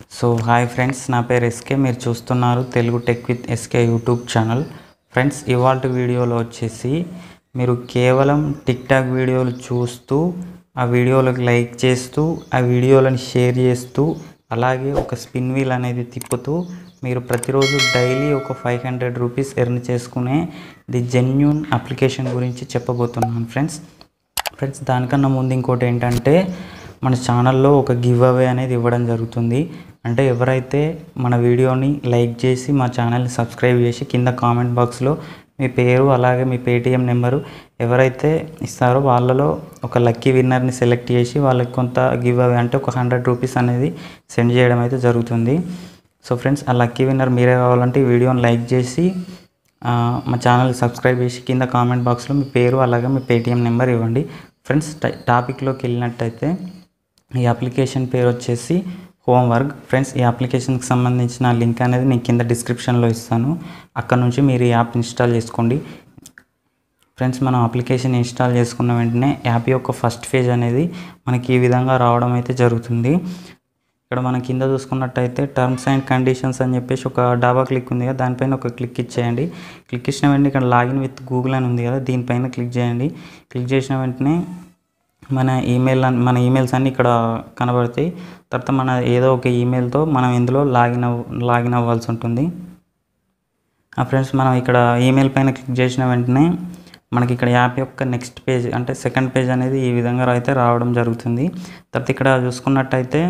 so hi friends నా పేరు SK మీరు చూస్తున్నారు Telugu tech with SK YouTube channel friends ఇవాళ వీడియోలో వచ్చేసి మీరు కేవలం టిక్ టాక్ వీడియోలు చూస్తూ ఆ వీడియోలకు లైక్ చేస్తూ ఆ వీడియోలను షేర్ చేస్తూ అలాగే ఒక స్పిన్ వీల్ అనేది తిప్పుతూ మీరు ప్రతిరోజు డైలీ ఒక ఫైవ్ హండ్రెడ్ రూపీస్ ఎర్న్ చేసుకునే ది జెన్యున్ అప్లికేషన్ గురించి చెప్పబోతున్నాను ఫ్రెండ్స్ ఫ్రెండ్స్ దానికన్నా ముందు ఇంకోటి ఏంటంటే మన ఛానల్లో ఒక గివ్ అవే అనేది ఇవ్వడం జరుగుతుంది అంటే ఎవరైతే మన వీడియోని లైక్ చేసి మా ఛానల్ని సబ్స్క్రైబ్ చేసి కింద కామెంట్ బాక్స్లో మీ పేరు అలాగే మీ పేటిఎం నెంబరు ఎవరైతే ఇస్తారో వాళ్ళలో ఒక లక్కీ విన్నర్ని సెలెక్ట్ చేసి వాళ్ళకి కొంత గివ్ అవే అంటే ఒక హండ్రెడ్ రూపీస్ అనేది సెండ్ చేయడం అయితే జరుగుతుంది సో ఫ్రెండ్స్ ఆ లక్కీ విన్నర్ మీరే కావాలంటే ఈ వీడియోని లైక్ చేసి ఆ, మా ఛానల్ సబ్స్క్రైబ్ చేసి కింద కామెంట్ బాక్స్లో మీ పేరు అలాగే మీ పేటిఎం నెంబర్ ఇవ్వండి ఫ్రెండ్స్ టై- టాపిక్లోకి వెళ్ళినట్టయితే ఈ అప్లికేషన్ పేరు వచ్చేసి హోంవర్క్ ఫ్రెండ్స్ ఈ అప్లికేషన్కి సంబంధించిన లింక్ అనేది నేను కింద డిస్క్రిప్షన్లో ఇస్తాను అక్కడ నుంచి మీరు ఈ యాప్ ఇన్స్టాల్ చేసుకోండి ఫ్రెండ్స్ మనం అప్లికేషన్ ఇన్స్టాల్ చేసుకున్న వెంటనే యాప్ యొక్క ఫస్ట్ పేజ్ అనేది మనకి ఈ విధంగా రావడం అయితే జరుగుతుంది ఇక్కడ మనం కింద చూసుకున్నట్టయితే టర్మ్స్ అండ్ కండిషన్స్ అని చెప్పేసి ఒక డాబా క్లిక్ ఉంది కదా దానిపైన ఒక క్లిక్ ఇచ్చేయండి క్లిక్ ఇచ్చిన వెంటనే ఇక్కడ లాగిన్ విత్ గూగుల్ అని ఉంది కదా దీనిపైన క్లిక్ చేయండి క్లిక్ చేసిన వెంటనే మన ఈమెయిల్ అన్- మన ఈమెయిల్స్ అన్నీ ఇక్కడ కనబడతాయి తర్వాత మన ఏదో ఒక ఈమెయిల్తో మనం ఇందులో లాగిన్ అవ్ లాగిన్ అవ్వాల్సి ఉంటుంది ఆ ఫ్రెండ్స్ మనం ఇక్కడ ఈమెయిల్ పైన క్లిక్ చేసిన వెంటనే మనకి ఇక్కడ యాప్ యొక్క నెక్స్ట్ పేజ్ అంటే సెకండ్ పేజ్ అనేది ఈ విధంగా అయితే రావడం జరుగుతుంది తర్వాత ఇక్కడ చూసుకున్నట్టయితే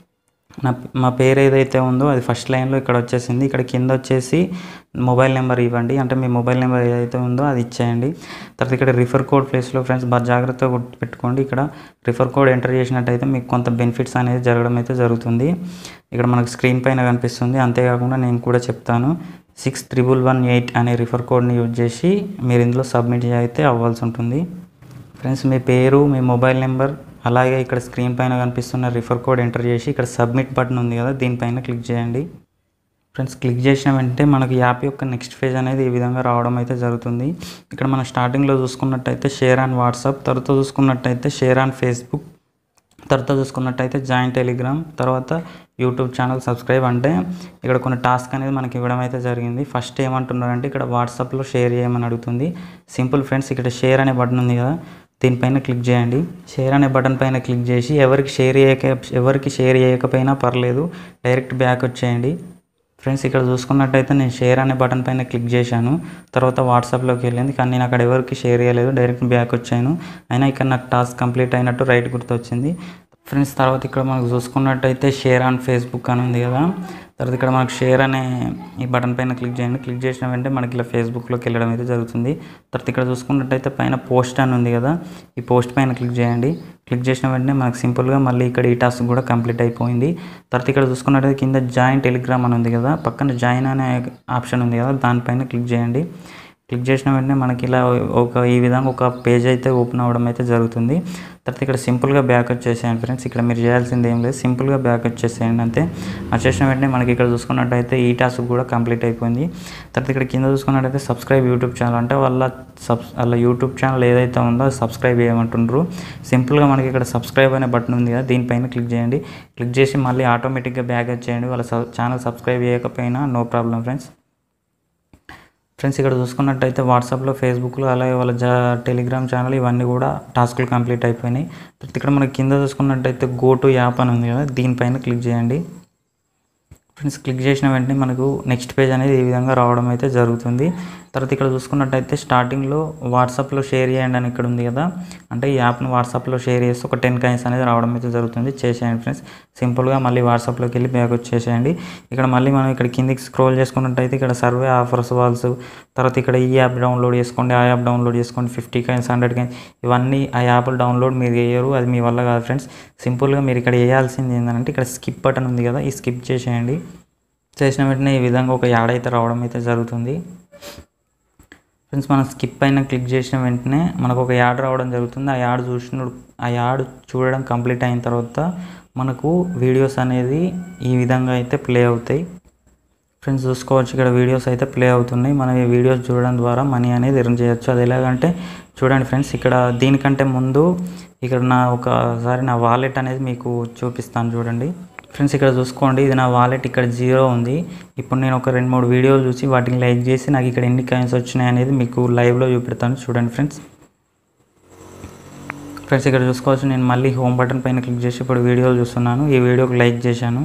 నా మా పేరు ఏదైతే ఉందో అది ఫస్ట్ లైన్లో ఇక్కడ వచ్చేసింది ఇక్కడ కింద వచ్చేసి మొబైల్ నెంబర్ ఇవ్వండి అంటే మీ మొబైల్ నెంబర్ ఏదైతే ఉందో అది ఇచ్చేయండి తర్వాత ఇక్కడ రిఫర్ కోడ్ ప్లేస్లో ఫ్రెండ్స్ బాగా జాగ్రత్తగా గుర్తు పెట్టుకోండి ఇక్కడ రిఫర్ కోడ్ ఎంటర్ చేసినట్టయితే మీకు కొంత బెనిఫిట్స్ అనేది జరగడం అయితే జరుగుతుంది ఇక్కడ మనకు స్క్రీన్ పైన కనిపిస్తుంది అంతేకాకుండా నేను కూడా చెప్తాను సిక్స్ త్రిబుల్ వన్ ఎయిట్ అనే రిఫర్ కోడ్ని యూజ్ చేసి మీరు ఇందులో సబ్మిట్ అయితే అవ్వాల్సి ఉంటుంది ఫ్రెండ్స్ మీ పేరు మీ మొబైల్ నెంబర్ అలాగే ఇక్కడ స్క్రీన్ పైన కనిపిస్తున్న రిఫర్ కోడ్ ఎంటర్ చేసి ఇక్కడ సబ్మిట్ బటన్ ఉంది కదా దీనిపైన క్లిక్ చేయండి ఫ్రెండ్స్ క్లిక్ చేసిన వెంటనే మనకి యాప్ యొక్క నెక్స్ట్ ఫేజ్ అనేది ఈ విధంగా రావడం అయితే జరుగుతుంది ఇక్కడ మనం స్టార్టింగ్లో చూసుకున్నట్టయితే షేర్ ఆన్ వాట్సాప్ తర్వాత చూసుకున్నట్టయితే షేర్ ఆన్ ఫేస్బుక్ తర్వాత చూసుకున్నట్టయితే జాయిన్ టెలిగ్రామ్ తర్వాత యూట్యూబ్ ఛానల్ సబ్స్క్రైబ్ అంటే ఇక్కడ కొన్ని టాస్క్ అనేది మనకి ఇవ్వడం అయితే జరిగింది ఫస్ట్ ఏమంటున్నారంటే ఇక్కడ వాట్సాప్లో షేర్ చేయమని అడుగుతుంది సింపుల్ ఫ్రెండ్స్ ఇక్కడ షేర్ అనే బటన్ ఉంది కదా దీనిపైన క్లిక్ చేయండి షేర్ అనే బటన్ పైన క్లిక్ చేసి ఎవరికి షేర్ చేయక ఎవరికి షేర్ చేయకపోయినా పర్లేదు డైరెక్ట్ బ్యాక్ వచ్చేయండి ఫ్రెండ్స్ ఇక్కడ చూసుకున్నట్టయితే నేను షేర్ అనే బటన్ పైన క్లిక్ చేశాను తర్వాత వాట్సాప్లోకి వెళ్ళింది కానీ నేను అక్కడ ఎవరికి షేర్ చేయలేదు డైరెక్ట్ బ్యాక్ వచ్చాను అయినా ఇక్కడ నాకు టాస్క్ కంప్లీట్ అయినట్టు రైట్ గుర్తొచ్చింది ఫ్రెండ్స్ తర్వాత ఇక్కడ మనకు చూసుకున్నట్టయితే షేర్ ఆన్ ఫేస్బుక్ అని ఉంది కదా తర్వాత ఇక్కడ మనకు షేర్ అనే ఈ బటన్ పైన క్లిక్ చేయండి క్లిక్ చేసిన వెంటనే మనకి ఇలా ఫేస్బుక్లోకి వెళ్ళడం అయితే జరుగుతుంది తర్వాత ఇక్కడ చూసుకున్నట్టయితే పైన పోస్ట్ అని ఉంది కదా ఈ పోస్ట్ పైన క్లిక్ చేయండి క్లిక్ చేసిన వెంటనే మనకు సింపుల్గా మళ్ళీ ఇక్కడ ఈ టాస్క్ కూడా కంప్లీట్ అయిపోయింది తర్వాత ఇక్కడ చూసుకున్నట్టయితే కింద జాయిన్ టెలిగ్రామ్ అని ఉంది కదా పక్కన జాయిన్ అనే ఆప్షన్ ఉంది కదా దానిపైన క్లిక్ చేయండి క్లిక్ చేసిన వెంటనే మనకి ఇలా ఒక ఈ విధంగా ఒక పేజ్ అయితే ఓపెన్ అవ్వడం అయితే జరుగుతుంది తర్వాత ఇక్కడ సింపుల్గా బ్యాక్ వచ్చేసేయండి ఫ్రెండ్స్ ఇక్కడ మీరు చేయాల్సింది ఏం లేదు సింపుల్గా బ్యాక్ వచ్చేసేయండి అంతే వచ్చేసిన వెంటనే మనకి ఇక్కడ చూసుకున్నట్టయితే ఈ టాస్క్ కూడా కంప్లీట్ అయిపోయింది తర్వాత ఇక్కడ కింద చూసుకున్నట్టయితే సబ్స్క్రైబ్ యూట్యూబ్ ఛానల్ అంటే వాళ్ళ సబ్ వాళ్ళ యూట్యూబ్ ఛానల్ ఏదైతే ఉందో అది సబ్స్క్రైబ్ చేయమంటుండ్రు సింపుల్గా మనకి ఇక్కడ సబ్స్క్రైబ్ అనే బటన్ ఉంది కదా దీనిపైన క్లిక్ చేయండి క్లిక్ చేసి మళ్ళీ ఆటోమేటిక్గా బ్యాక్ వచ్చేయండి వాళ్ళ ఛానల్ సబ్స్క్రైబ్ చేయకపోయినా నో ప్రాబ్లం ఫ్రెండ్స్ ఫ్రెండ్స్ ఇక్కడ చూసుకున్నట్టయితే వాట్సాప్లో ఫేస్బుక్లో అలాగే వాళ్ళ జా టెలిగ్రామ్ ఛానల్ ఇవన్నీ కూడా టాస్కులు కంప్లీట్ అయిపోయినాయి తర్వాత ఇక్కడ మనకి కింద చూసుకున్నట్టయితే గో టు యాప్ అని ఉంది కదా దీనిపైన క్లిక్ చేయండి ఫ్రెండ్స్ క్లిక్ చేసిన వెంటనే మనకు నెక్స్ట్ పేజ్ అనేది ఈ విధంగా రావడం అయితే జరుగుతుంది తర్వాత ఇక్కడ చూసుకున్నట్టయితే స్టార్టింగ్లో వాట్సాప్లో షేర్ చేయండి అని ఇక్కడ ఉంది కదా అంటే ఈ యాప్ను వాట్సాప్లో షేర్ చేస్తే ఒక టెన్ కాయిన్స్ అనేది రావడం అయితే జరుగుతుంది చేసేయండి ఫ్రెండ్స్ సింపుల్గా మళ్ళీ వాట్సాప్లోకి వెళ్ళి బ్యాక్ వచ్చేసేయండి ఇక్కడ మళ్ళీ మనం ఇక్కడ కిందికి స్క్రోల్ చేసుకున్నట్టయితే ఇక్కడ సర్వే ఆఫర్స్ వాల్స్ తర్వాత ఇక్కడ ఈ యాప్ డౌన్లోడ్ చేసుకోండి ఆ యాప్ డౌన్లోడ్ చేసుకోండి ఫిఫ్టీ కాయిన్స్ హండ్రెడ్ కాయిన్స్ ఇవన్నీ ఆ యాప్లు డౌన్లోడ్ మీరు చేయరు అది మీ వల్ల కాదు ఫ్రెండ్స్ సింపుల్గా మీరు ఇక్కడ చేయాల్సింది ఏంటంటే ఇక్కడ స్కిప్ బటన్ ఉంది కదా ఈ స్కిప్ చేసేయండి చేసిన వెంటనే ఈ విధంగా ఒక యాడ్ అయితే రావడం అయితే జరుగుతుంది ఫ్రెండ్స్ మనం స్కిప్ అయిన క్లిక్ చేసిన వెంటనే మనకు ఒక యాడ్ రావడం జరుగుతుంది ఆ యాడ్ చూసిన ఆ యాడ్ చూడడం కంప్లీట్ అయిన తర్వాత మనకు వీడియోస్ అనేది ఈ విధంగా అయితే ప్లే అవుతాయి ఫ్రెండ్స్ చూసుకోవచ్చు ఇక్కడ వీడియోస్ అయితే ప్లే అవుతున్నాయి మనం ఈ వీడియోస్ చూడడం ద్వారా మనీ అనేది ఎర్న్ చేయొచ్చు అది ఎలాగంటే చూడండి ఫ్రెండ్స్ ఇక్కడ దీనికంటే ముందు ఇక్కడ నా ఒకసారి నా వాలెట్ అనేది మీకు చూపిస్తాను చూడండి ఫ్రెండ్స్ ఇక్కడ చూసుకోండి ఇది నా వాలెట్ ఇక్కడ జీరో ఉంది ఇప్పుడు నేను ఒక రెండు మూడు వీడియోలు చూసి వాటిని లైక్ చేసి నాకు ఇక్కడ ఎన్ని కాయిన్స్ వచ్చినాయి అనేది మీకు లైవ్లో చూపెడతాను చూడండి ఫ్రెండ్స్ ఫ్రెండ్స్ ఇక్కడ చూసుకోవచ్చు నేను మళ్ళీ హోమ్ బటన్ పైన క్లిక్ చేసి ఇప్పుడు వీడియోలు చూస్తున్నాను ఈ వీడియోకి లైక్ చేశాను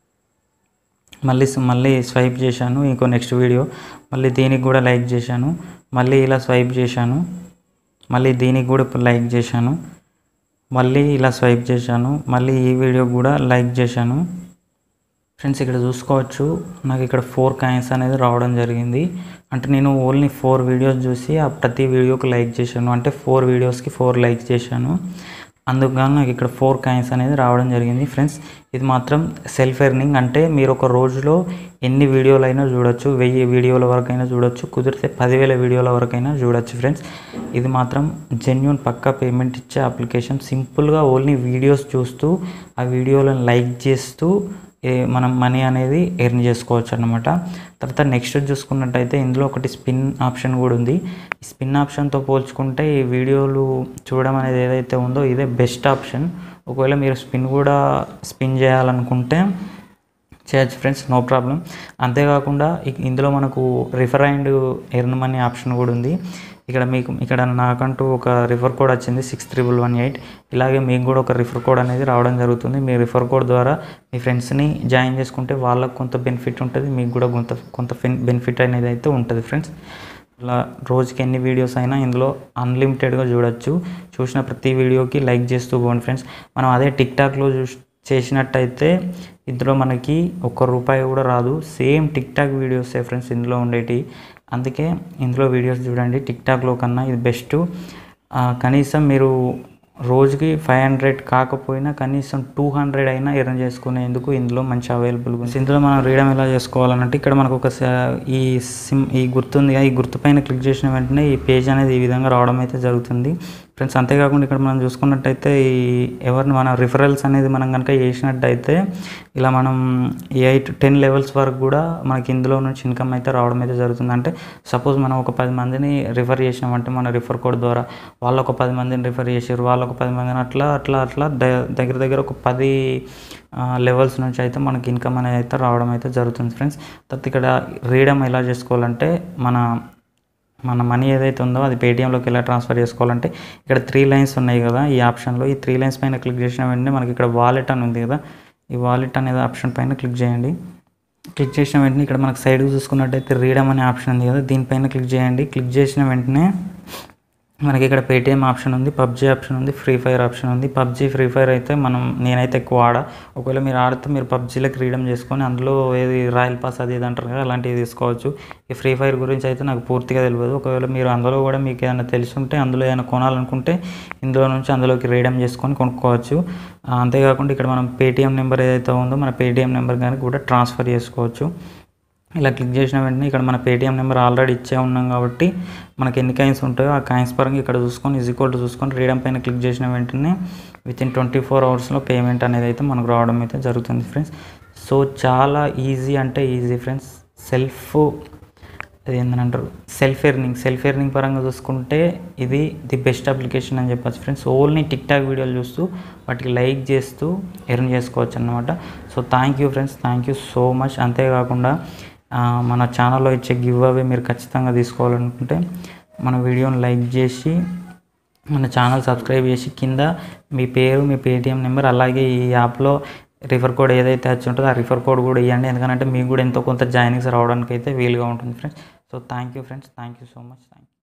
మళ్ళీ మళ్ళీ స్వైప్ చేశాను ఇంకో నెక్స్ట్ వీడియో మళ్ళీ దీనికి కూడా లైక్ చేశాను మళ్ళీ ఇలా స్వైప్ చేశాను మళ్ళీ దీనికి కూడా ఇప్పుడు లైక్ చేశాను మళ్ళీ ఇలా స్వైప్ చేశాను మళ్ళీ ఈ వీడియో కూడా లైక్ చేశాను ఫ్రెండ్స్ ఇక్కడ చూసుకోవచ్చు నాకు ఇక్కడ ఫోర్ కాయిన్స్ అనేది రావడం జరిగింది అంటే నేను ఓన్లీ ఫోర్ వీడియోస్ చూసి ఆ ప్రతి వీడియోకి లైక్ చేశాను అంటే ఫోర్ వీడియోస్కి ఫోర్ లైక్ చేశాను అందుకు గాను నాకు ఇక్కడ ఫోర్ కాయిన్స్ అనేది రావడం జరిగింది ఫ్రెండ్స్ ఇది మాత్రం సెల్ఫ్ ఎర్నింగ్ అంటే మీరు ఒక రోజులో ఎన్ని వీడియోలు అయినా చూడొచ్చు వెయ్యి వీడియోల వరకైనా చూడొచ్చు కుదిరితే పదివేల వీడియోల వరకైనా చూడొచ్చు ఫ్రెండ్స్ ఇది మాత్రం జెన్యున్ పక్కా పేమెంట్ ఇచ్చే అప్లికేషన్ సింపుల్గా ఓన్లీ వీడియోస్ చూస్తూ ఆ వీడియోలను లైక్ చేస్తూ ఏ మనం మనీ అనేది ఎర్న్ చేసుకోవచ్చు అనమాట తర్వాత నెక్స్ట్ చూసుకున్నట్టయితే ఇందులో ఒకటి స్పిన్ ఆప్షన్ కూడా ఉంది ఈ స్పిన్ ఆప్షన్తో పోల్చుకుంటే ఈ వీడియోలు చూడడం అనేది ఏదైతే ఉందో ఇదే బెస్ట్ ఆప్షన్ ఒకవేళ మీరు స్పిన్ కూడా స్పిన్ చేయాలనుకుంటే చేయొచ్చు ఫ్రెండ్స్ నో ప్రాబ్లం అంతేకాకుండా ఇ- ఇందులో మనకు refer and earn money option కూడా ఉంది ఇక్కడ మీకు ఇక్కడ నాకంటూ ఒక రిఫర్ కోడ్ వచ్చింది సిక్స్ త్రిబుల్ వన్ ఎయిట్ ఇలాగే మీకు కూడా ఒక రిఫర్ కోడ్ అనేది రావడం జరుగుతుంది మీ రిఫర్ కోడ్ ద్వారా మీ ఫ్రెండ్స్ని జాయిన్ చేసుకుంటే వాళ్ళకు కొంత బెనిఫిట్ ఉంటుంది మీకు కూడా కొంత కొంత బెనిఫిట్ అనేది అయితే ఉంటుంది ఫ్రెండ్స్ ఇలా రోజుకి ఎన్ని వీడియోస్ అయినా ఇందులో అన్లిమిటెడ్గా చూడొచ్చు చూసిన ప్రతి వీడియోకి లైక్ చేస్తూ పోండి ఫ్రెండ్స్ మనం అదే టిక్ టాక్లో చూసి చేసినట్టయితే ఇందులో మనకి ఒక్క రూపాయి కూడా రాదు సేమ్ టిక్ టాక్ వీడియోసే ఫ్రెండ్స్ ఇందులో ఉండేటి అందుకే ఇందులో వీడియోస్ చూడండి టిక్ టాక్లో కన్నా ఇది బెస్ట్ కనీసం మీరు రోజుకి ఫైవ్ హండ్రెడ్ కాకపోయినా కనీసం టూ హండ్రెడ్ అయినా ఎర్న్ చేసుకునేందుకు ఇందులో మంచి అవైలబుల్ ఉంది ఇందులో మనం రీడమ్ ఎలా చేసుకోవాలంటే ఇక్కడ మనకు ఒక స- ఈ సిమ్ ఈ గుర్తుంది ఈ గుర్తు పైన క్లిక్ చేసిన వెంటనే ఈ పేజ్ అనేది ఈ విధంగా రావడం అయితే జరుగుతుంది ఫ్రెండ్స్ అంతేకాకుండా ఇక్కడ మనం చూసుకున్నట్టయితే ఈ ఎవరిని మన రిఫరల్స్ అనేది మనం కనుక చేసినట్టయితే ఇలా మనం ఈ ఎయిట్ టెన్ లెవెల్స్ వరకు కూడా మనకి ఇందులో నుంచి ఇన్కమ్ అయితే రావడం అయితే జరుగుతుంది అంటే సపోజ్ మనం ఒక పది మందిని రిఫర్ చేసినామంటే మన రిఫర్ కోడ్ ద్వారా వాళ్ళు ఒక పది మందిని రిఫర్ చేసారు వాళ్ళు ఒక పది మందిని అట్లా అట్లా అట్లా ద- దగ్గర దగ్గర ఒక పది లెవెల్స్ నుంచి అయితే మనకి ఇన్కమ్ అనేది అయితే రావడం అయితే జరుగుతుంది ఫ్రెండ్స్ తర్వాత ఇక్కడ రీడమ్ ఎలా చేసుకోవాలంటే మన మన మనీ ఏదైతే ఉందో అది పేటిఎంలోకి ఎలా ట్రాన్స్ఫర్ చేసుకోవాలంటే ఇక్కడ త్రీ లైన్స్ ఉన్నాయి కదా ఈ ఆప్షన్లో ఈ త్రీ లైన్స్ పైన క్లిక్ చేసిన వెంటనే మనకి ఇక్కడ వాలెట్ అని ఉంది కదా ఈ వాలెట్ అనేది ఆప్షన్ పైన క్లిక్ చేయండి క్లిక్ చేసిన వెంటనే ఇక్కడ మనకు సైడ్కి చూసుకున్నట్టయితే రీడమ్ అనే ఆప్షన్ ఉంది కదా దీనిపైన క్లిక్ చేయండి క్లిక్ చేసిన వెంటనే మనకి ఇక్కడ పేటిఎం ఆప్షన్ ఉంది పబ్జీ ఆప్షన్ ఉంది ఫ్రీ ఫైర్ ఆప్షన్ ఉంది పబ్జీ ఫ్రీ ఫైర్ అయితే మనం నేనైతే ఎక్కువ ఆడ ఒకవేళ మీరు ఆడితే మీరు పబ్జీలో క్రీడమ్ చేసుకొని అందులో ఏది రాయల్ పాస్ అది ఇది అంటారు కదా అలాంటివి తీసుకోవచ్చు ఈ ఫ్రీ ఫైర్ గురించి అయితే నాకు పూర్తిగా తెలియదు ఒకవేళ మీరు అందులో కూడా మీకు ఏదైనా తెలిసి ఉంటే అందులో ఏదైనా కొనాలనుకుంటే ఇందులో నుంచి అందులోకి రీడమ్ చేసుకొని కొనుక్కోవచ్చు ఆ, అంతేకాకుండా ఇక్కడ మనం పేటిఎం నెంబర్ ఏదైతే ఉందో మన పేటిఎం నెంబర్ కానీ కూడా ట్రాన్స్ఫర్ చేసుకోవచ్చు ఇలా క్లిక్ చేసిన వెంటనే ఇక్కడ మన పేటిఎం నెంబర్ ఆల్రెడీ ఇచ్చే ఉన్నాం కాబట్టి మనకి ఎన్ని కాయిన్స్ ఉంటాయో ఆ కాయిన్స్ పరంగా ఇక్కడ చూసుకొని ఈజ్ ఈక్వల్ టు చూసుకొని రీడమ్ పైన క్లిక్ చేసిన వెంటనే విత్ ఇన్ ట్వంటీ ఫోర్ అవర్స్లో పేమెంట్ అనేది అయితే మనకు రావడం అయితే జరుగుతుంది ఫ్రెండ్స్ సో చాలా ఈజీ అంటే ఈజీ ఫ్రెండ్స్ సెల్ఫ్ అది ఏంటంటారు సెల్ఫ్ ఎర్నింగ్ సెల్ఫ్ ఎర్నింగ్ పరంగా చూసుకుంటే ఇది ది బెస్ట్ అప్లికేషన్ అని చెప్పొచ్చు ఫ్రెండ్స్ ఓన్లీ టిక్ టాక్ వీడియోలు చూస్తూ వాటికి లైక్ చేస్తూ ఎర్న్ చేసుకోవచ్చు అనమాట so thank you friends thank you so much అంతేకాకుండా ఆ, మన ఛానల్లో ఇచ్చే గివ్ అవే మీరు ఖచ్చితంగా తీసుకోవాలనుకుంటే మన వీడియోని లైక్ చేసి మన ఛానల్ సబ్స్క్రైబ్ చేసి కింద మీ పేరు మీ పేటిఎం నెంబర్ అలాగే ఈ యాప్లో రిఫర్ కోడ్ ఏదైతే వచ్చి ఉంటుందో ఆ రిఫర్ కోడ్ కూడా ఇవ్వండి ఎందుకంటే మీకు కూడా ఎంతో కొంత జాయినింగ్స్ రావడానికి అయితే వీలుగా ఉంటుంది friends so thank you friends thank you so much thank you